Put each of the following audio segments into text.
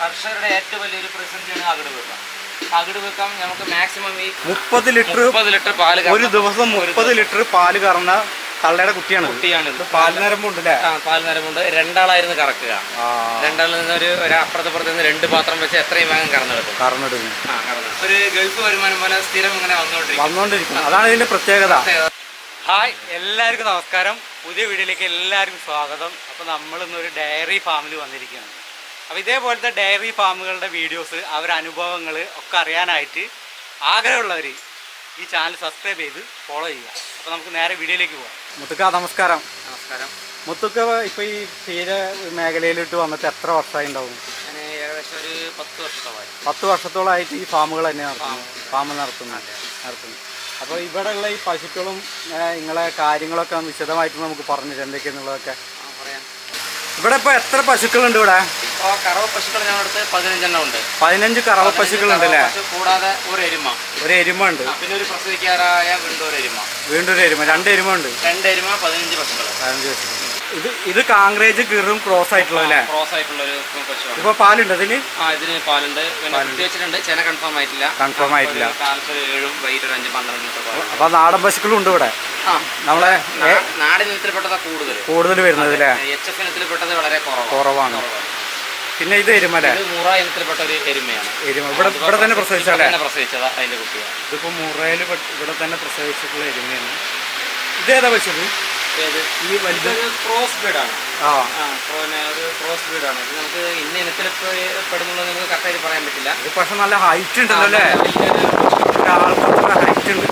കർഷകരുടെ ഏറ്റവും വലിയൊരു പ്രതിസന്ധിയാണ് അകിട് വീക്കം അകിട് വീക്കം നമുക്ക് മാക്സിമം ഈ മുപ്പത് ലിറ്റർ മുപ്പത് ലിറ്റർ പാല് ഒരു കറന്ന ദിവസം മുപ്പത് ലിറ്റർ പാല് കറന്ന തള്ളയുടെ കുട്ടിയാണ് കുട്ടിയാണിത് പാല് നരമ്പുണ്ട് അല്ലേ ആ പാൽ നരമുണ്ട് രണ്ടാളായിരുന്നു കറക്കുക ആ രണ്ടാളിൽ നിന്ന് ഒരു ഒരു അപ്പുറത്തപ്പുറത്ത് നിന്ന് രണ്ട് പാത്രം വെച്ച് എത്രയും വേഗം കറന്നെടുക്കും കറന്നിടുന്നു ആ കറന്നു ഒരു ഗൾഫ് വരുമാനം പോലെ സ്ഥിരം ഇങ്ങനെ വന്നുകൊണ്ടിരിക്കും വന്നുകൊണ്ടിരിക്കുന്നു അതാണ് ഇതിന്റെ പ്രത്യേകത പ്രത്യേകത. ഹായ് എല്ലാവർക്കും നമസ്കാരം പുതിയ വീഡിയോയിലേക്ക് എല്ലാവർക്കും സ്വാഗതം അപ്പോൾ നമ്മളിന്നൊരു ഡയറി ഫാമിൽ വന്നിരിക്കുകയാണ് അപ്പോൾ ഇതേപോലത്തെ ഡയറി ഫാമുകളുടെ വീഡിയോസ് അവരുടെ അനുഭവങ്ങൾ ഒക്കെ അറിയാനായിട്ട് ആഗ്രഹമുള്ളവർ ഈ ചാനൽ സബ്സ്ക്രൈബ് ചെയ്ത് ഫോളോ ചെയ്യുക അപ്പോൾ നമുക്ക് നേരെ വീഡിയോയിലേക്ക് പോകാം മുത്തുക്ക നമസ്കാരം നമസ്കാരം മുത്തുക്ക ഇപ്പോൾ ഈ ക്ഷീര മേഖലയിലിട്ട് വന്നിട്ട് എത്ര വർഷമായി ഉണ്ടാവും ഞാൻ ഏകദേശം ഒരു പത്ത് വർഷത്തോളമായി പത്ത് വർഷത്തോളമായിട്ട് ഈ ഫാമുകൾ തന്നെ നടത്തുന്നു ഫാം നടത്തുന്നു നടത്തുന്നു അപ്പോൾ ഇവിടെയുള്ള ഈ പശുക്കളും ഏഹ്, നിങ്ങളെ കാര്യങ്ങളൊക്കെ ഒന്ന് വിശദമായിട്ട് നമുക്ക് പറഞ്ഞു എന്തൊക്കെയാന്നുള്ളതൊക്കെ ആ പറയാം ഇവിടെ ഇപ്പോൾ എത്ര പശുക്കളുണ്ട് ഇവിടെ ഇപ്പോൾ കറവ പശുക്കൾ ഞങ്ങളുടെ പതിനഞ്ചെണ്ണം ഉണ്ട് പതിനഞ്ച് കറവ പശുക്കളുണ്ട് അല്ലേ പശു കൂടാതെ ഒരു എരുമ ഒരു എരുമ ഉണ്ട് ആ, പിന്നെ ഒരു പ്രസവിക്കാറായ വീണ്ടും ഒരു എരുമ വീണ്ടും ഒരു എരുമ രണ്ട് എരുമ ഉണ്ട് രണ്ട് എരുമ പതിനഞ്ച് പശുക്കൾ പതിനഞ്ച് പശു ഇത് ഇത് കാങ്ക്രേജ് കിറും ക്രോസ് ആയിട്ടുള്ളത് അല്ലേ ക്രോസ് ആയിട്ടുള്ള ഒരു പശുവാണ് ഇപ്പോൾ പാലുണ്ട് അതിന് ആ ഇതിന് പാലുണ്ട് പിന്നെ കുത്തിവെച്ചിട്ടുണ്ട് ചെന കൺഫേം ആയിട്ടില്ല കൺഫേം ആയിട്ടില്ല ഒരു കാലത്ത് ഒരു ഏഴും വൈകിട്ട് ഒരു അഞ്ച് പന്ത്രണ്ട് ലിറ്റർ പാല് അപ്പോൾ നാടൻ പശുക്കളും ഉണ്ട് ഇവിടെ ആ നമ്മളെ നാ- നാടൻ ഇനത്തിൽപ്പെട്ടതാ കൂടുതൽ കൂടുതൽ വരുന്നത് അല്ലേ എച്ച് എഫ് ഇനത്തിൽപ്പെട്ടത് വളരെ കുറവാണ് കുറവാണ് കുറവാണ്. പിന്നെ ഇത് എരുമ അല്ലേ ഇത് മുറ ഇനത്തിൽപ്പെട്ട ഒരു എരുമയാണ് എരുമ ഇവിടെ ഇവിടെ തന്നെ പ്രസവിച്ചല്ലേ തന്നെ പ്രസവിച്ചതാ അതിന്റെ കുട്ടിയാണ് ഇതിപ്പോൾ മുറയിൽ ഇവിടെ തന്നെ പ്രസവിച്ചിട്ടുള്ള എരുമയാണ് ഇതേതാ പശു ഇത്? ഏത് ഈ വലുത് ഇതൊരു ക്രോസ് ബ്രീഡാണ് ആ ആ പിന്നെ ഒരു ക്രോസ് ബ്രീഡാണ് ഇത് നമുക്ക് ഇന്ന ഇനത്തിൽ പെടുന്നുള്ളത് നമുക്ക് കറക്റ്റായിട്ട് പറയാൻ പറ്റില്ല ഇത് പക്ഷെ നല്ല ഹൈറ്റ് ഉണ്ടല്ലോ അല്ലേ വലിയൊരു ഒരാൾക്ക് ഹൈറ്റ് ഉണ്ട്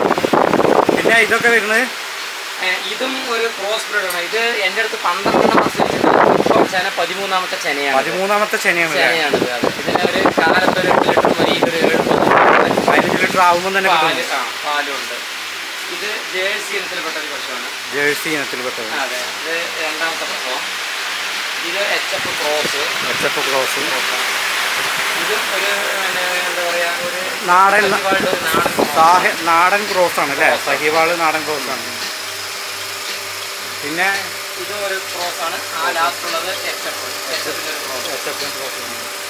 പിന്നെ ഇതൊക്കെ വരുന്നത് ഏ, ഇതും ഒരു ക്രോസ് ബ്രീഡാണ് ഇത് എൻ്റെ അടുത്ത് പന്ത്രണ്ടെണ്ണം പ്രസവിച്ചിട്ട് ഇപ്പോൾ ചെന പതിമൂന്നാമത്തെ ചെനയാണ് പതിമൂന്നാമത്തെ ശനിയാണ് അല്ലേ ചെനയാണ് ഇത് അത് ഇതിന് ഒരു കാലത്ത് ഒരു എട്ട് ലിറ്റർ മതി ഇതൊരു ഏഴ് പത്ത് പതിനഞ്ച് ലിറ്റർ ആകുമ്പോൾ തന്നെ പാല് കിട്ടും ആ പാലുണ്ട് ഇത് ജേഴ്സി ഇനത്തിൽപ്പെട്ട ഒരു പശുവാണ് ജേഴ്സി ഇനത്തിൽപ്പെട്ടത് അതെ ഇത് രണ്ടാമത്തെ പ്രസവം ഇത് H F cross H F cross ഇത് ഒരു പിന്നെ എന്താ പറയാ ഒരു നാടൻ സജീവമായിട്ട് ഒരു നാടൻ cross. സാഹ നാടൻ ക്രോസ് ആണ് അല്ലേ സഹിവാള് നാടൻ ക്രോസ് ആണ് പിന്നെ ഇത് ഒരു ക്രോസ് ആണ് ആ ലാസ്റ്റ് ഉള്ളത് എച്ച് എഫ് എച്ച് എഫിന്റെ ഒരു ക്രോസ് എച്ച് എഫ് ക്രോസ്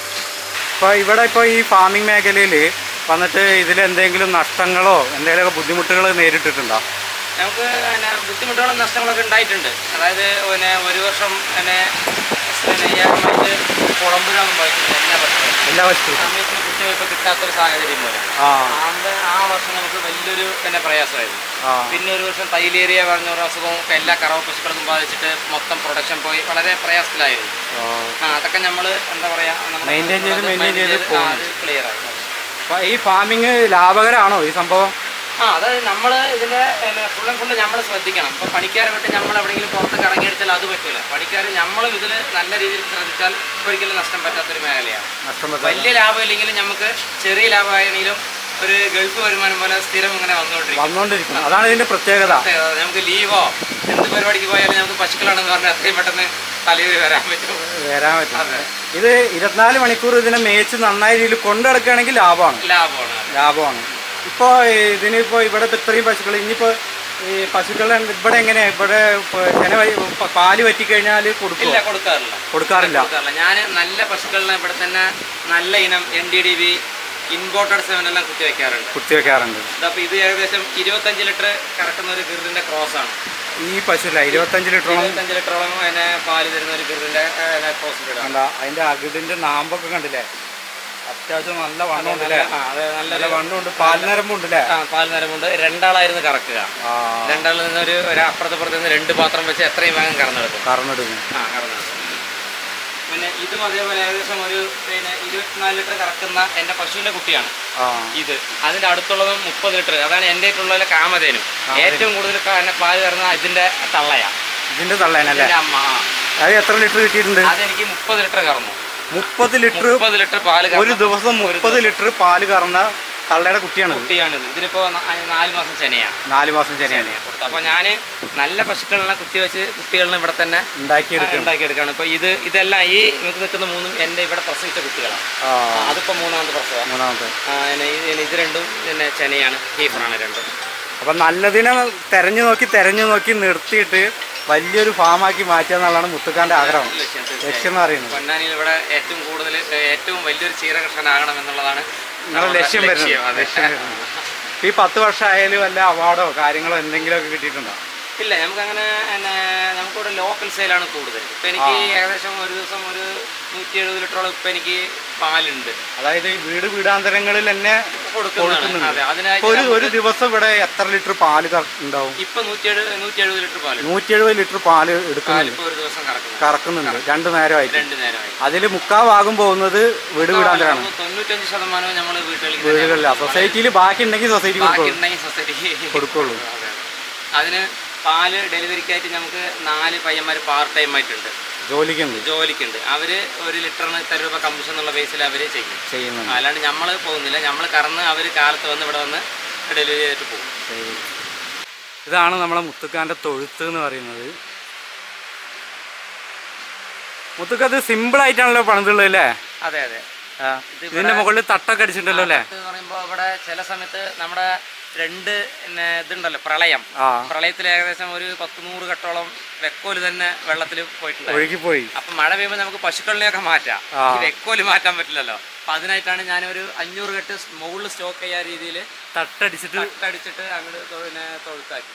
ഇപ്പോൾ ഇവിടെ ഇപ്പോൾ ഈ ഫാമിംഗ് മേഖലയിൽ വന്നിട്ട് ഇതിൽ എന്തെങ്കിലും നഷ്ടങ്ങളോ എന്തെങ്കിലുമൊക്കെ ബുദ്ധിമുട്ടുകൾ നേരിട്ടിട്ടുണ്ടോ നമുക്ക് പിന്നെ ബുദ്ധിമുട്ടുകളും നഷ്ടങ്ങളൊക്കെ ഉണ്ടായിട്ടുണ്ട് അതായത് പിന്നെ ഒരു വർഷം പിന്നെ പിന്നെ ഏകമായിട്ട് കുളമ്പുരാകും പോയിട്ടുണ്ട് എല്ലാ വർഷവും എല്ലാ വശത്തും സമയത്തിന് കുത്തിവയ്പ്പ് കിട്ടാത്തൊരു സാഹചര്യം പോലെ ആ അന്ന് ആ വർഷം നമുക്ക് വലിയൊരു പിന്നെ പ്രയാസമായിരുന്നു ആ പിന്നെ ഒരു വർഷം തൈലേറിയ പറഞ്ഞ ഒരു അസുഖവും ഒക്കെ എല്ലാ കറവ പശുക്കൾക്കും ബാധിച്ചിട്ട് മൊത്തം പ്രൊഡക്ഷൻ പോയി വളരെ പ്രയാസത്തിലായിരുന്നു ആ. ആ അതൊക്കെ നമ്മൾ എന്താ പറയാ നമ്മള് Maintain ചെയ്ത് അത് maintain maintain ചെയ്ത് ചെയ്ത് ആ, അത് ക്ലിയർ ആയി അപ്പൊ ഈ ഫാമിങ് ലാഭകരമാണോ ഈ സംഭവം ആ അതായത് നമ്മൾ ഇതിന്റെ ഫുൾ ആൻഡ് ഫുള്ള് നമ്മൾ ശ്രദ്ധിക്കണം ഇപ്പൊ പണിക്കാരെ വിട്ട് നമ്മൾ എവിടെയെങ്കിലും പുറത്ത് കറങ്ങിയെടുത്താൽ അത് പറ്റില്ല പണിക്കാർ നമ്മളും ഇതിൽ നല്ല രീതിയിൽ ശ്രദ്ധിച്ചാൽ ഒരിക്കലും നഷ്ടം പറ്റാത്തൊരു മേഖലയാണ് നഷ്ടം പറ്റാതെ വലിയ ലാഭമില്ലെങ്കിലും നമുക്ക് ചെറിയ ലാഭമാണെങ്കിലും ഒരു ഗൾഫ് വരുമാനം പോലെ സ്ഥിരം ഇങ്ങനെ വന്നുകൊണ്ടിരിക്കും വന്നുകൊണ്ടിരിക്കുന്നു അതാണ് ഇതിന്റെ പ്രത്യേകത പ്രത്യേകത. നമുക്ക് ലീവോ എന്ത് പരിപാടിക്ക് പോയാലും നമുക്ക് പശുക്കളാണെന്ന് പറഞ്ഞാൽ എത്രയും പെട്ടെന്ന് തലയിൽ വരാൻ പറ്റും വരാൻ പറ്റും അതെ ഇത് ഇരുപത്തിനാല് മണിക്കൂർ ഇതിനെ മേച്ച് നന്നായ രീതിയിൽ കൊണ്ടുനടക്കുകയാണെങ്കിൽ ലാഭമാണ് ലാഭമാണ് ലാഭമാണ് ഇപ്പോൾ ഇതിനിപ്പോൾ ഇവിടെ ഇപ്പൊ ഇത്രയും പശുക്കൾ ഇനിയിപ്പോൾ ഈ പശുക്കളെ ഇവിടെ എങ്ങനെയാ ഇവിടെ ഇപ്പൊ ചെന വ- പ- പാല് പറ്റിക്കഴിഞ്ഞാൽ കൊടുക്കും ഇല്ല കൊടുക്കാറില്ല കൊടുക്കാറില്ല കൊടുക്കാറില്ല ഞാൻ നല്ല പശുക്കളിനെ ഇവിടെ തന്നെ നല്ല ഇനം N D D B imported seven എല്ലാം കുത്തി വെക്കാറുണ്ട് കുത്തിവെക്കാറുണ്ട് അപ്പോൾ ഇത് ഏകദേശം ഇരുപത്തഞ്ച് ലിറ്റർ കറക്കുന്ന ഒരു ഗിറിന്റെ ക്രോസ് ആണ് ഈ പശുല്ല ഇരുപത്തഞ്ച് ലിറ്ററോളം ഇരുപത്തഞ്ച് ലിറ്ററോളം അതിനെ പാല് തരുന്ന ഒരു ഗിറിന്റെ ക്രോസ് ബ്രീഡാണ് കണ്ട അതിന്റെ അകിടിന്റെ നാമ്പൊക്കെ കണ്ടില്ലേ അത്യാവശ്യം നല്ല വണ്ണമുണ്ട് അല്ലേ ആ അതെ നല്ല നല്ല വണ്ണമുണ്ട് പാൽനരമ്പുണ്ട് അല്ലേ ആ പാൽ നേരമുണ്ട് രണ്ടാളായിരുന്നു കറക്കുക ആ രണ്ടാളിൽ നിന്ന് ഒരു ഒരു അപ്പുറത്തപ്പുറത്ത് നിന്ന് രണ്ട് പാത്രം വെച്ച് എത്രയും വേഗം കറന്നെടുക്കും കറന്നെടുക്കും ആ കറന്നെടുക്കും പിന്നെ ഇതും അതേപോലെ ഏകദേശം ഒരു പിന്നെ ഇരുപത്തിനാല് ലിറ്റർ കറക്കുന്ന എൻ്റെ പശുവിൻ്റെ കുട്ടിയാണ് ആ ഇത് അതിന്റെ അടുത്തുള്ളതും മുപ്പത് ലിറ്റർ അതാണ് എൻ്റെ ആയിട്ടുള്ള കാമധേനും ഏറ്റവും കൂടുതൽ ക- എന്നെ പാല് കറന്ന ഇതിന്റെ തള്ളയാ ഇതിന്റെ തള്ളേനല്ലേ ഇതിന്റെ അമ്മ ആ. അത് എത്ര ലിറ്റർ കിട്ടിയിട്ടുണ്ട് അതെനിക്ക് മുപ്പത് ലിറ്റർ കറന്നു മുപ്പത് ലിറ്റർ മുപ്പത് ലിറ്റർ പാല് ഒരു കറന്ന ദിവസം മുപ്പത് ലിറ്റർ പാല് കറന്ന തള്ളയുടെ കുട്ടിയാണ് കുട്ടിയാണിത് ഇതിനിപ്പോ ന- നാല് മാസം ചെനയാണ് നാല് മാസം ചെനയാണ് അപ്പൊ ഞാന് നല്ല പശുക്കളെ കുത്തിവെച്ച് കുട്ടികളെ ഇവിടെ തന്നെ ഉണ്ടാക്കിയെടുക്കണം ഉണ്ടാക്കിയെടുക്കുകയാണ് ഇപ്പൊ ഇത് ഇതെല്ലാം ഈ നിങ്ങൾക്ക് നിൽക്കുന്ന മൂന്നും എൻ്റെ ഇവിടെ പ്രസവിച്ച കുട്ടികളാണ് ആ ആ, അതിപ്പോ മൂന്നാമത്തെ പ്രസവം മൂന്നാമത്തെ ഇത് രണ്ടും പിന്നെ ചെനയാണ് ഹീഫറാണ് രണ്ടും അപ്പൊ നല്ലതിനെ തെരഞ്ഞു നോക്കി തെരഞ്ഞു നോക്കി നിർത്തിയിട്ട് വലിയൊരു ഫാമാക്കി മാറ്റുക എന്നുള്ളതാണ് മുത്തുക്കാന്റെ ആഗ്രഹം ലക്ഷ്യം തീർച്ചയായും. ലക്ഷ്യം എന്ന് പറയുന്നത് പൊന്നാനിയിൽ ഇവിടെ ഏറ്റവും കൂടുതൽ ഏറ്റവും വലിയൊരു ക്ഷീരകർഷകനാകണം എന്നുള്ളതാണ് നിങ്ങളുടെ നമ്മുടെ ലക്ഷ്യം വരുന്നത് അതെ. ലക്ഷ്യം വരുന്നത് ഇപ്പൊ ഈ പത്ത് വർഷമായാലും വല്ല അവാർഡോ കാര്യങ്ങളോ എന്തെങ്കിലുമൊക്കെ കിട്ടിയിട്ടുണ്ടോ ഇല്ല നമുക്കങ്ങനെ പിന്നെ നമുക്കിവിടെ ലോക്കൽ സെയിലാണ് കൂടുതൽ ഇപ്പം എനിക്ക് ഏകദേശം ഒരു ദിവസം ഒരു നൂറ്റി എഴുപത് ലിറ്ററോളം ഇപ്പം എനിക്ക് പാലുണ്ട് അതായത് ഈ വീട് വീടാന്തരങ്ങളിൽ തന്നെ കൊടുക്കുന്നതാണ് അതെ കൊടുക്കുന്നുണ്ട് അതിനായിട്ട് ഇപ്പൊ ഒരു ഒരു ദിവസം ഇവിടെ എത്ര ലിറ്റർ പാല് കറ- ഉണ്ടാവും ഇപ്പം നൂറ്റി എഴുപത് നൂറ്റി എഴുപത് ലിറ്റർ പാല് നൂറ്റി എഴുപത് ലിറ്റർ പാല് എടുക്കുന്നുണ്ട് പാലിപ്പോൾ ഒരു ദിവസം കറക്കുന്നത് കറക്കുന്നുണ്ട് രണ്ടു നേരമായിട്ട് രണ്ട് നേരമായി അതിൽ മുക്കാ ഭാഗം പോകുന്നത് വീട് വീടാന്തരാണ് നമുക്ക് തൊണ്ണൂറ്റഞ്ച് ശതമാനവും നമ്മൾ വീട്ടുകളിൽ വീടുകളിലാണ് സൊസൈറ്റിയിൽ ബാക്കി ഉണ്ടെങ്കിൽ സൊസൈറ്റി ബാക്കി കൊടുക്കുള്ളൂ ഉണ്ടെങ്കിൽ സൊസൈറ്റി കൊടുക്കുള്ളൂ അതിന് പാല് ഡെലിവറിക്കായിട്ട് നമുക്ക് നാല് പയ്യന്മാർ പാർട്ട് ടൈം ആയിട്ടുണ്ട് ജോലിക്കുണ്ട് ജോലിക്കുണ്ട് അവര് ഒരു ലിറ്ററിന് ഇത്ര രൂപ കമ്മീഷൻ എന്നുള്ള ബേസിൽ അവര് ചെയ്യും ചെയ്യുന്നുണ്ട് അല്ലാണ്ട് നമ്മൾ പോകുന്നില്ല നമ്മൾ കറന്ന് അവർ കാലത്ത് വന്ന് ഇവിടെ വന്ന് ഡെലിവറി ചെയ്തിട്ട് പോകും ശരി. ഇതാണ് നമ്മളെ മുത്തുക്കാന്റെ തൊഴുത്ത് എന്ന് പറയുന്നത് മുത്തുക്കത് സിമ്പിൾ ആയിട്ടാണല്ലോ പണിതുള്ളത് അല്ലേ അതെ അതെ ആ. ഇതിന്റെ മുകളിൽ തട്ടൊക്കെ അടിച്ചിട്ടുണ്ടല്ലോ അല്ലേ എന്ന് പറയുമ്പോൾ ഇവിടെ ചില സമയത്ത് നമ്മുടെ രണ്ട് പിന്നെ ഇതുണ്ടല്ലോ പ്രളയം ആ പ്രളയത്തിൽ ഏകദേശം ഒരു പത്ത് നൂറ് കെട്ടോളം വെക്കോല് തന്നെ വെള്ളത്തിൽ പോയിട്ടുണ്ട് ഒഴുകിപ്പോയി അപ്പൊ മഴ പെയ്യുമ്പോൾ നമുക്ക് പശുക്കളിനെയൊക്കെ മാറ്റാം ആ. ഈ വെക്കോല് മാറ്റാൻ പറ്റില്ലല്ലോ അപ്പൊ അതിനായിട്ടാണ് ഞാനൊരു അഞ്ഞൂറ് കെട്ട് മുകളിൽ സ്റ്റോക്ക് ചെയ്യാൻ രീതിയിൽ തട്ടടിച്ചിട്ട് തട്ടടിച്ചിട്ട് അങ്ങോട്ട് പിന്നെ തൊഴുത്താക്കി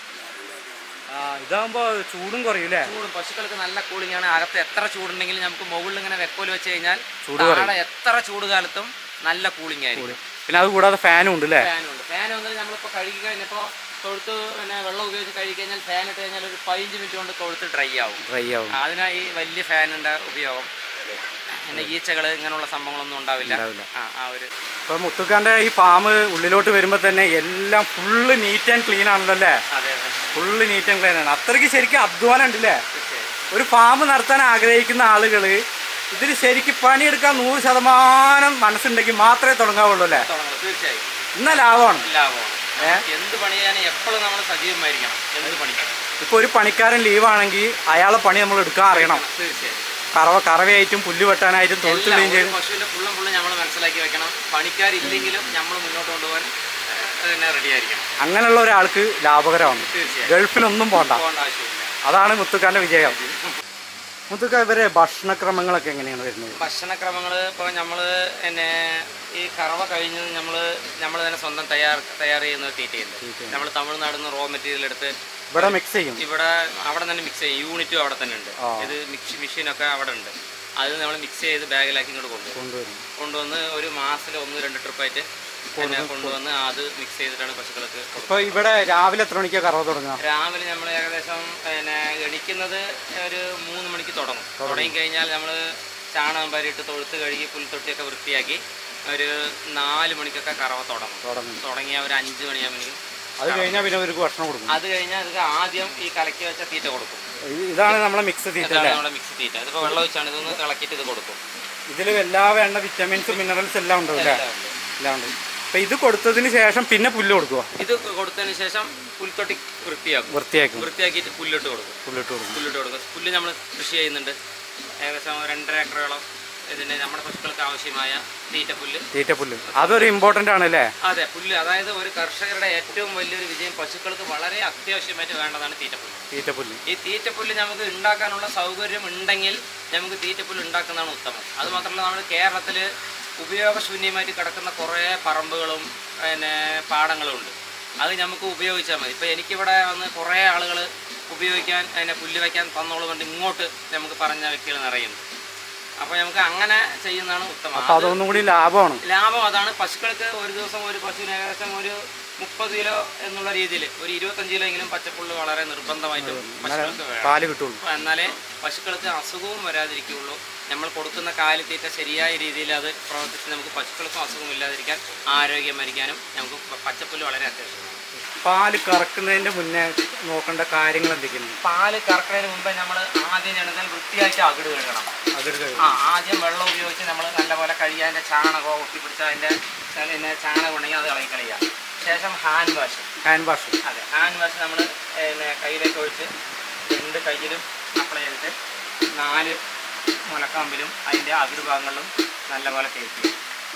ആ ഇതാകുമ്പോ ചൂടും കുറയൂലേ ചൂടും പശുക്കൾക്ക് നല്ല കൂളിംഗ് ആണ് അകത്ത് എത്ര ചൂടുണ്ടെങ്കിലും നമുക്ക് മുകളിൽ ഇങ്ങനെ വെക്കോല് വെച്ച് കഴിഞ്ഞാൽ ചൂട് താഴെ എത്ര ചൂട് കാലത്തും നല്ല കൂളിംഗ് ആയിരിക്കും പിന്നെ അത് കൂടാതെ ഫാനും ഉണ്ട് അല്ലേ ഫാനുണ്ട് ഫാൻ വന്നാൽ നമ്മളിപ്പോൾ കഴുകി കഴിഞ്ഞപ്പോൾ തൊഴുത്ത് പിന്നെ വെള്ളം ഉപയോഗിച്ച് കഴുകി കഴിഞ്ഞാൽ ഫാൻ ഇട്ട് കഴിഞ്ഞാൽ ഒരു പതിനഞ്ച് മിനിറ്റ് കൊണ്ട് തൊഴുത്ത് ഡ്രൈ ആവും ഡ്രൈ ആവും അതിനായി വലിയ ഫാനിൻ്റെ ഉപയോഗം പിന്നെ ഈച്ചകൾ ഇങ്ങനെയുള്ള സംഭവങ്ങളൊന്നും ഉണ്ടാവില്ല ഉണ്ടാവില്ല. ആ ആ ഒരു ഇപ്പൊ മുത്തുക്കാന്റെ ഈ ഫാം ഉള്ളിലോട്ട് വരുമ്പോ തന്നെ എല്ലാം ഫുള്ള് നീറ്റ് ആൻഡ് ക്ലീൻ ആണല്ലോ അല്ലേ അതെ അതെ ഫുള്ള് നീറ്റ് ആൻഡ് ക്ലീൻ ആണ് അത്രയ്ക്ക് ശരിക്കും അധ്വാനം ഉണ്ടല്ലേ തീർച്ചയായും ഒരു ഫാം നടത്താൻ ആഗ്രഹിക്കുന്ന ആളുകൾ ഇതിൽ ശരിക്കും പണിയെടുക്കാൻ നൂറ് ശതമാനം മനസ്സുണ്ടെങ്കിൽ മാത്രമേ തുടങ്ങാവുള്ളൂ അല്ലേ തുടങ്ങും തീർച്ചയായും എന്നാ ലാഭമാണ് ലാഭമാണ് എന്ത് പണി ചെയ്യാനും എപ്പോഴും നമ്മൾ സജീവമായിരിക്കണം എന്ത് പണിക്കും ഇപ്പൊ ഒരു പണിക്കാരൻ ലീവാണെങ്കിൽ അയാളെ പണി നമ്മൾ എടുക്കാൻ അറിയണം തീർച്ചയായും കറവ കറവയായിട്ടും പുല്ല് വെട്ടാനായിട്ടും തൊഴുത്ത് എല്ലാം ക്ലീൻ ഒരു ചെയ്ത് പശുവിന്റെ ഫുള്ളും ഫുള്ളും നമ്മൾ മനസ്സിലാക്കി വെക്കണം പണിക്കാരില്ലെങ്കിലും നമ്മൾ മുന്നോട്ട് കൊണ്ടുപോകാൻ ഏഹ്, പിന്നെ റെഡി ആയിരിക്കണം അങ്ങനെയുള്ള ഒരാൾക്ക് ലാഭകരമാണ് തീർച്ചയായും ഗൾഫിലൊന്നും പോണ്ട പോകേണ്ട ആവശ്യമില്ല അതാണ് മുത്തുക്കാന്റെ വിജയം മുത്തുക്ക ഇവരെ ഭക്ഷണക്രമങ്ങളൊക്കെ എങ്ങനെയാണ് വരുന്നത് ഭക്ഷണക്രമങ്ങൾ ഇപ്പോൾ നമ്മൾ പിന്നെ ഈ കറവ കഴിഞ്ഞ് നമ്മൾ നമ്മൾ തന്നെ സ്വന്തം തയ്യാർ തയ്യാർ ചെയ്യുന്ന ഒരു തീറ്റയുണ്ട് തീറ്റയുണ്ട്. നമ്മൾ തമിഴ്നാട് നിന്ന് റോ മെറ്റീരിയൽ എടുത്ത് ഇവിടെ മിക്സ് ചെയ്യും ഇവിടെ അവിടെ തന്നെ മിക്സ് ചെയ്യും യൂണിറ്റും അവിടെ തന്നെ ഉണ്ട് ആ. ഇത് മിക്സ് മെഷീനൊക്കെ അവിടെ ഉണ്ട് അത് നമ്മൾ മിക്സ് ചെയ്ത് ബാഗിലാക്കി ഇങ്ങോട്ട് കൊണ്ടുവരും കൊണ്ടുവരും കൊണ്ടുവന്ന് ഒരു മാസത്തിൽ ഒന്ന് രണ്ട് ട്രിപ്പായിട്ട് പിന്നെ കൊണ്ടുവന്ന് അത് മിക്സ് ചെയ്തിട്ടാണ് പശുക്കൾക്ക് കൊടുക്കുന്നത് ഇപ്പൊ ഇവിടെ രാവിലെ എത്ര മണിക്കാ കറവ തുടങ്ങുക രാവിലെ നമ്മൾ ഏകദേശം പിന്നെ എണിക്കുന്നത് ഒരു മൂന്ന് മണിക്ക് തുടങ്ങും തുടങ്ങി കഴിഞ്ഞാൽ നമ്മൾ ചാണകം പരിയിട്ട് തൊഴുത്ത് കഴുകി പുൽത്തൊട്ടിയൊക്കെ വൃത്തിയാക്കി ഒരു നാല് മണിക്കൊക്കെ കറവ തുടങ്ങും തുടങ്ങും തുടങ്ങിയ ഒരു അഞ്ച് മണിയാകുമ്പോഴേക്കും അത് കഴിഞ്ഞാൽ പിന്നെ അവർക്ക് ഭക്ഷണം കൊടുക്കും അത് കഴിഞ്ഞാൽ ഇത് ആദ്യം ഈ കലക്കി വെച്ച തീറ്റ കൊടുക്കും ഇത് ഇതാണ് നമ്മളെ മിക്സ് തീറ്റ ഇതാണ് അല്ലേ നമ്മുടെ മിക്സ് തീറ്റ ഇതിപ്പോൾ വെള്ളം ഒഴിച്ചാണ് ഇതൊന്ന് ഇളക്കിയിട്ട് ഇത് കൊടുക്കും ഇതിൽ എല്ലാ വേണ്ട വിറ്റമിൻസ് മിനറൽസ് എല്ലാം ഉണ്ടാവും അല്ലേ എല്ലാം ഉണ്ട്. എല്ലാം ഉണ്ട് അപ്പൊ ഇത് കൊടുത്തതിന് ശേഷം പിന്നെ പുല്ല് കൊടുക്കുക ഇത് കൊടുത്തതിന് ശേഷം പുൽത്തൊട്ടി വൃത്തിയാക്കും വൃത്തിയാക്കും വൃത്തിയാക്കിയിട്ട് പുല്ലിട്ട് കൊടുക്കും പുല്ലിട്ട് കൊടുക്കും പുല്ലിട്ട് കൊടുക്കും പുല്ല് നമ്മൾ കൃഷി ചെയ്യുന്നുണ്ട് ഏകദേശം രണ്ടര ഏക്കറോളം ഇതിന് നമ്മുടെ പശുക്കൾക്ക് ആവശ്യമായ തീറ്റപ്പുല്ല് തീറ്റപ്പുല്ല് അതൊരു ഇമ്പോർട്ടൻ്റ് ആണ് അല്ലേ അതെ പുല്ല് അതായത് ഒരു കർഷകരുടെ ഏറ്റവും വലിയൊരു വിജയം പശുക്കൾക്ക് വളരെ അത്യാവശ്യമായിട്ട് വേണ്ടതാണ് തീറ്റപ്പുല്ല് തീറ്റപ്പുല്ല് ഈ തീറ്റപ്പുല്ല് നമുക്ക് ഉണ്ടാക്കാനുള്ള സൗകര്യം ഉണ്ടെങ്കിൽ നമുക്ക് തീറ്റപ്പുല്ല് ഉണ്ടാക്കുന്നതാണ് ഉത്തമം അത് മാത്രമല്ല നമ്മൾ കേരളത്തിൽ ഉപയോഗശൂന്യമായിട്ട് കിടക്കുന്ന കുറേ പറമ്പുകളും പിന്നെ പാടങ്ങളും ഉണ്ട് അത് നമുക്ക് ഉപയോഗിച്ചാൽ മതി ഇപ്പോൾ എനിക്കിവിടെ വന്ന് കുറേ ആളുകൾ ഉപയോഗിക്കാൻ അതിനെ പുല്ല് വയ്ക്കാൻ തന്നോളം കൊണ്ട് ഇങ്ങോട്ട് നമുക്ക് പറഞ്ഞ വ്യക്തികൾ നിറയുന്നു അപ്പോൾ നമുക്ക് അങ്ങനെ ചെയ്യുന്നതാണ് ഉത്തമം അപ്പൊ അതൊന്നും കൂടി ലാഭമാണ് ലാഭം അതാണ് പശുക്കൾക്ക് ഒരു ദിവസം ഒരു പശുവിന് ഏകദേശം ഒരു മുപ്പത് കിലോ എന്നുള്ള രീതിയിൽ ഒരു ഇരുപത്തഞ്ച് കിലോ എങ്കിലും പച്ചപ്പുല്ല് വളരെ നിർബന്ധമായിട്ടും പശുക്കൾക്ക് വേണം പാല് കിട്ടുള്ളൂ എന്നാലേ പശുക്കൾക്ക് അസുഖവും വരാതിരിക്കുകയുള്ളൂ നമ്മൾ കൊടുക്കുന്ന കാലിത്തീറ്റ ശരിയായ രീതിയിൽ അത് പ്രവർത്തിച്ച് നമുക്ക് പശുക്കൾക്കും അസുഖം ഇല്ലാതിരിക്കാൻ ആരോഗ്യം മരിക്കാനും നമുക്ക് പ- പച്ചപ്പുല്ല് വളരെ അത്യാവശ്യമാണ് പാല് കറക്കുന്നതിന്റെ മുന്നേ നോക്കേണ്ട കാര്യങ്ങൾ എന്തൊക്കെയാണ് പാല് കറക്കുന്നതിന് മുമ്പേ നമ്മൾ ആദ്യം ചെയ്യണമെങ്കിൽ വൃത്തിയായിട്ട് അകിട് കഴുകണം അതൊരു ആ ആദ്യം വെള്ളം ഉപയോഗിച്ച് നമ്മൾ നല്ലപോലെ കഴുകി അതിൻ്റെ ചാണകമോ ഒട്ടിപ്പിടിച്ച് അതിൻ്റെ പിന്നെ ചാണകം ഉണ്ടെങ്കിൽ അത് കളി കളയുക ശേഷം ഹാൻഡ് വാഷ് ഹാൻഡ് വാഷ് അതെ ഹാൻഡ് വാഷ് നമ്മൾ പിന്നെ കയ്യിലേക്ക് ഒഴിച്ച് രണ്ട് കയ്യിലും അപ്ലൈ ചെയ്തിട്ട് നാല് മുലക്കാമ്പിലും അതിൻ്റെ അകിട് ഭാഗങ്ങളിലും നല്ലപോലെ തേച്ച്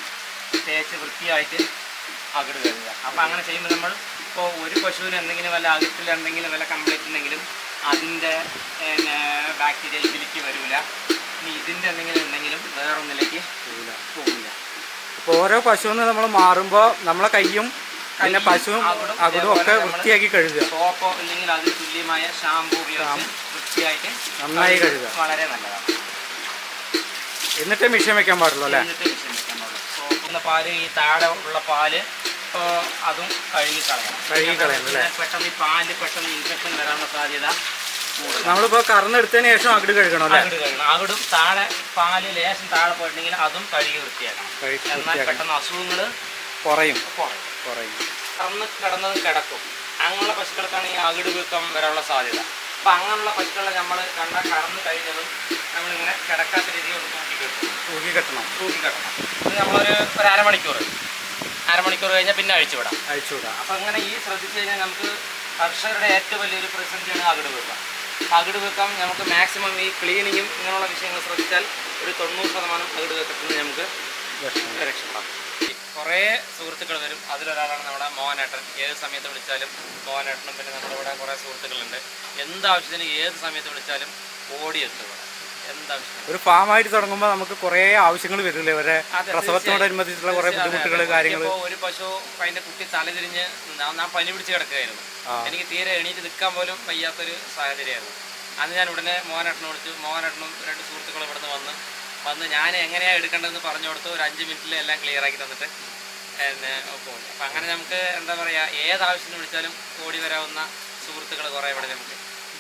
തേച്ച് വൃത്തിയായിട്ട് അകിട് കഴുകുക അപ്പോൾ അങ്ങനെ ചെയ്യുമ്പോൾ നമ്മൾ ഇപ്പോൾ ഒരു പശുവിന് എന്തെങ്കിലും വല്ല അകിട്ടിൽ എന്തെങ്കിലും വല്ല കംപ്ലൈൻറ്റ് ഉണ്ടെങ്കിലും അതിൻ്റെ പിന്നെ ബാക്ടീരിയ ഇതിലേക്ക് വരില്ല ഇനി ഇതിൻ്റെ എന്തെങ്കിലും ഉണ്ടെങ്കിലും വേറൊന്നിലേക്ക് പോകില്ല അപ്പോൾ ഓരോ പശുവിന് നമ്മൾ മാറുമ്പോൾ നമ്മളെ കയ്യും പിന്നെ പശുവും അവിടും അവിടും ഒക്കെ ഇതേപോലെ നമ്മള് വൃത്തിയാക്കി കഴുകുക സോപ്പോ ഇല്ലെങ്കിൽ അതിന് തുല്യമായ ഷാമ്പൂ ഉപയോഗിച്ച് വൃത്തിയായിട്ട് നന്നായി കഴുകുക വളരെ നല്ലതാണ് എന്നിട്ടേ മിഷൻ വെക്കാൻ പാടുള്ളൂ അല്ലേ എന്നിട്ട് മിഷൻ വെക്കാൻ പാടുള്ളൂ സോപ്പുന്ന പാല് ഈ താഴെ ഉള്ള പാല് ഇപ്പോൾ അതും കഴുകി കളയണം കഴുകി കളയണം അല്ലേ? പിന്നെ പെട്ടെന്ന് ഈ പാല് പെട്ടെന്ന് ഇൻഫെക്ഷൻ വരാനുള്ള സാധ്യത കൂടുതലാണ് നമ്മളിപ്പോൾ കറന്നെടുത്തതിന് ശേഷം അകിട് കഴുകണം അല്ലേ അകിട് കഴുകണം അകിടും താഴെ പാല് ലേശം താഴെ പോയിട്ടുണ്ടെങ്കിൽ അതും കഴുകി വൃത്തിയാക്കണം കഴുകി എന്നാൽ വൃത്തിയാക്കണം. പെട്ടെന്ന് അസുഖങ്ങൾ കുറയും കുറയും കുറയും കറന്ന് കിടന്നത് കിടക്കും അങ്ങനെയുള്ള പശുക്കൾക്കാണ് ഈ അകിട് വീക്കം വരാനുള്ള സാധ്യത അപ്പം അങ്ങനെയുള്ള പശുക്കളെ നമ്മൾ കണ്ട കറന്ന് കഴിഞ്ഞതും നമ്മളിങ്ങനെ കിടക്കാത്ത രീതിയിൽ ഒന്ന് തൂക്കി കെട്ടും തൂക്കി കെട്ടണം തൂക്കി കെട്ടണം ഇത് നമ്മളൊരു ഒരു അരമണിക്കൂർ അരമണിക്കൂർ കഴിഞ്ഞാൽ പിന്നെ അഴിച്ചുവിടാം അഴിച്ചുവിടാം അപ്പം അങ്ങനെ ഈ ശ്രദ്ധിച്ചു കഴിഞ്ഞാൽ നമുക്ക് കർഷകരുടെ ഏറ്റവും വലിയൊരു പ്രതിസന്ധിയാണ് അകിട് വീക്കം അകിട് വീക്കം നമുക്ക് മാക്സിമം ഈ ക്ലീനിങ്ങും ഇങ്ങനെയുള്ള വിഷയങ്ങൾ ശ്രദ്ധിച്ചാൽ ഒരു തൊണ്ണൂറ് ശതമാനം അകിട് വീക്കത്തിൽ നിന്ന് നമുക്ക് ലക്ഷണം. രക്ഷപ്പെടാം കുറേ സുഹൃത്തുക്കൾ വരും അതിലൊരാളാണ് നമ്മുടെ മോഹനേട്ടൻ ഏത് സമയത്ത് വിളിച്ചാലും മോഹനേട്ടനും പിന്നെ നമ്മുടെ ഇവിടെ കുറേ സുഹൃത്തുക്കളുണ്ട് എന്താവശ്യത്തിന് ഏത് സമയത്ത് വിളിച്ചാലും ഓടിയെത്തും ഇവിടെ എന്താവശ്യത്തിന് ഒരു ഫാമായിട്ട് തുടങ്ങുമ്പോൾ നമുക്ക് കുറേ ആവശ്യങ്ങൾ വരില്ലേ ഇവരെ അതെ, പ്രസവത്തോടനുബന്ധിച്ചുള്ള കുറേ തീർച്ചയായും. ബുദ്ധിമുട്ടുകൾ അതെ, കാര്യങ്ങൾ നോക്കിയപ്പോ ഒരു പശു അതിന്റെ കുട്ടി തലതിരിഞ്ഞ് ഞാൻ ഞാൻ പനി പിടിച്ച് കിടക്കുകയായിരുന്നു ആ. എനിക്ക് തീരെ എണീറ്റ് നിൽക്കാൻ പോലും വയ്യാത്തൊരു സാഹചര്യമായിരുന്നു അന്ന് ഞാൻ ഉടനെ മോഹനേട്ടനെ വിളിച്ചു മോഹനേട്ടനും രണ്ട് സുഹൃത്തുക്കളും ഇവിടുന്ന് വന്ന് വന്ന് ഞാൻ എങ്ങനെയാ എടുക്കേണ്ടതെന്ന് പറഞ്ഞു കൊടുത്ത് ഒരു അഞ്ച് മിനിറ്റിൽ എല്ലാം ക്ലിയർ ആക്കി തന്നിട്ട് എന്നെ പോകും അപ്പം അങ്ങനെ നമുക്ക് എന്താ പറയുക ഏതാവശ്യത്തിന് വിളിച്ചാലും ഓടി വരാവുന്ന സുഹൃത്തുക്കൾ കുറേ ഇവിടെ നമുക്ക്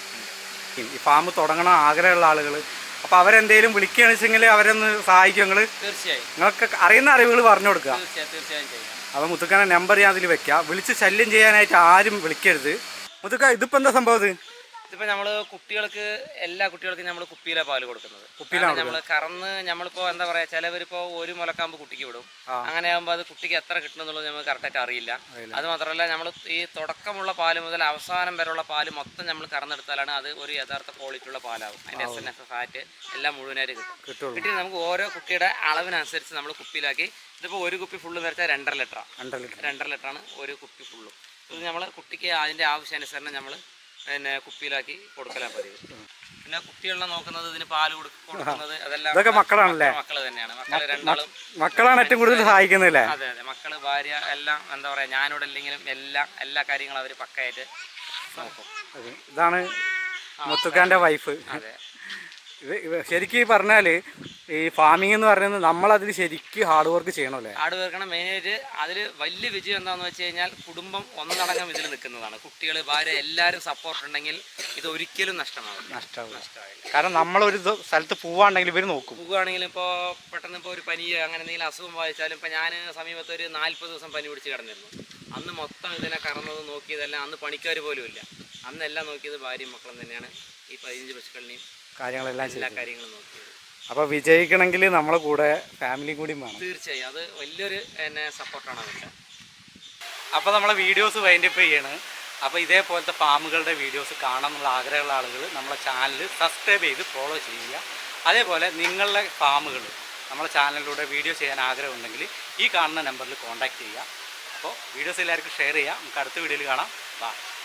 ഈ ഫാം തുടങ്ങണം ആഗ്രഹമുള്ള ആളുകൾ അപ്പോൾ അവരെന്തെങ്കിലും വിളിക്കുകയാണെന്ന് വെച്ചെങ്കിൽ അവരൊന്ന് സഹായിക്കും നിങ്ങൾ തീർച്ചയായും നിങ്ങൾക്ക് അറിയുന്ന അറിവുകൾ പറഞ്ഞു കൊടുക്കുക തീർച്ചയായും തീർച്ചയായും ചെയ്യാം അപ്പോൾ മുത്തുക്കാനെ നമ്പർ ഞാൻ അതിൽ വെക്കാം വിളിച്ച് ശല്യം ചെയ്യാനായിട്ട് ആരും വിളിക്കരുത് മുത്തുക്ക ഇതിപ്പോൾ എന്താ സംഭവം ഇത് ഇതിപ്പോ നമ്മള് കുട്ടികൾക്ക് എല്ലാ കുട്ടികൾക്കും നമ്മൾ കുപ്പിയിലെ പാല് കൊടുക്കുന്നത് കുപ്പിയിലാണ് നമ്മൾ കറന്ന് നമ്മളിപ്പോ എന്താ പറയാ ചിലവരിപ്പോ ഒരു മുലക്കാമ്പ് കുട്ടിക്ക് വിടും ആ. അങ്ങനെ ആകുമ്പോൾ അത് കുട്ടിക്ക് എത്ര കിട്ടുന്നുള്ളത് നമുക്ക് കറക്റ്റായിട്ട് അറിയില്ല അറിയില്ല. അത് മാത്രമല്ല നമ്മൾ ഈ തുടക്കമുള്ള പാല് മുതൽ അവസാനം വരെയുള്ള പാല് മൊത്തം നമ്മൾ കറന്നെടുത്താലാണ് അത് ഒരു യഥാർത്ഥ ക്വാളിറ്റി ഉള്ള പാലാവും അതിന്റെ എസ് എൻ എഫ് ഫാറ്റ് എല്ലാം മുഴുവനായിട്ട് കിട്ടും കിട്ടുള്ളൂ കിട്ടി നമുക്ക് ഓരോ കുട്ടിയുടെ അളവിനനുസരിച്ച് നമ്മൾ കുപ്പിയിലാക്കി ഇതിപ്പോൾ ഒരു കുപ്പി ഫുള്ള് നിറച്ചാൽ രണ്ടര ലിറ്ററാണ് രണ്ടര ലിറ്റർ രണ്ടര ലിറ്ററാണ് ഒരു കുപ്പി ഫുള്ളും ഇത് നമ്മൾ കുട്ടിക്ക് അതിൻ്റെ ആവശ്യാനുസരണം നമ്മൾ പിന്നെ കുപ്പിയിലാക്കി കൊടുക്കലാണ് പതിവ് പിന്നെ കുട്ടികളെ നോക്കുന്നത് ഇതിന് പാല് കൊടു- കൊടുക്കുന്നത് അതെല്ലാം ഇതൊക്കെ മക്കളാണല്ലേ? മക്കൾ തന്നെയാണ് മക്കൾ രണ്ടാളും മക്കളാണ് ഏറ്റവും കൂടുതൽ സഹായിക്കുന്നില്ലേ അതെ അതെ മക്കള് ഭാര്യ എല്ലാം എന്താ പറയാ ഞാനിവിടെ ഇല്ലെങ്കിലും എല്ലാം എല്ലാ കാര്യങ്ങളും അവർ പക്കയായിട്ട് നോക്കും അതെ. ഇതാണ് മുത്തുക്കാൻ്റെ വൈഫ് അതെ ഇത് ഇത് ശരിക്കും പറഞ്ഞാൽ ഈ ഫാമിംഗ് എന്ന് പറയുന്നത് നമ്മളതിൽ ശരിക്കും ഹാർഡ് വർക്ക് ചെയ്യണമല്ലേ ആട് പേർക്കണം മെയിനായിട്ട് അതിൽ വലിയ വിജയം എന്താണെന്ന് വെച്ച് കഴിഞ്ഞാൽ കുടുംബം ഒന്നടങ്കം ഇതിൽ നിൽക്കുന്നതാണ് കുട്ടികൾ ഭാര്യ എല്ലാവരും സപ്പോർട്ട് ഉണ്ടെങ്കിൽ ഇത് ഒരിക്കലും നഷ്ടമാവില്ല നഷ്ടമാവും നഷ്ടമാവില്ല കാരണം നമ്മളൊരു ഇത് സ്ഥലത്ത് പോവാണെങ്കിൽ ഇവർ നോക്കും പോകുകയാണെങ്കിലും ഇപ്പോൾ പെട്ടെന്ന് ഇപ്പോൾ ഒരു പനിയോ അങ്ങനെ എന്തെങ്കിലും അസുഖം വായിച്ചാലും ഇപ്പോൾ ഞാൻ സമീപത്ത് ഒരു നാൽപ്പത് ദിവസം പനി പിടിച്ച് കിടന്നിരുന്നു അന്ന് മൊത്തം ഇതിനെ കറന്നത് നോക്കിയതെല്ലാം അന്ന് പണിക്കാർ പോലും ഇല്ല അന്നെല്ലാം നോക്കിയത് ഭാര്യയും മക്കളും തന്നെയാണ് ഈ പതിനഞ്ച് പശുക്കളിനെയും കാര്യങ്ങളെല്ലാം എല്ലാ ചെയ്യും കാര്യങ്ങളും നോക്കിയത് അപ്പോൾ വിജയിക്കണമെങ്കിൽ നമ്മളെ കൂടെ ഫാമിലിയും കൂടി വേണം തീർച്ചയായും അത് വലിയൊരു എന്നെ സപ്പോർട്ടാണ് അവർക്ക് അപ്പോൾ നമ്മളെ വീഡിയോസ് വൈൻഡപ്പ് ചെയ്യാണ് അപ്പോൾ ഇതേപോലത്തെ ഫാമുകളുടെ വീഡിയോസ് കാണാൻ എന്നുള്ള ആഗ്രഹമുള്ള ആളുകൾ നമ്മളെ ചാനൽ സബ്സ്ക്രൈബ് ചെയ്ത് ഫോളോ ചെയ്യുക അതേപോലെ നിങ്ങളുടെ ഫാമുകൾ നമ്മളെ ചാനലിലൂടെ വീഡിയോ ചെയ്യാൻ ആഗ്രഹമുണ്ടെങ്കിൽ ഈ കാണുന്ന നമ്പറിൽ കോൺടാക്റ്റ് ചെയ്യുക അപ്പോൾ വീഡിയോസ് എല്ലാവർക്കും ഷെയർ ചെയ്യുക നമുക്ക് അടുത്ത വീഡിയോയിൽ കാണാം ബൈ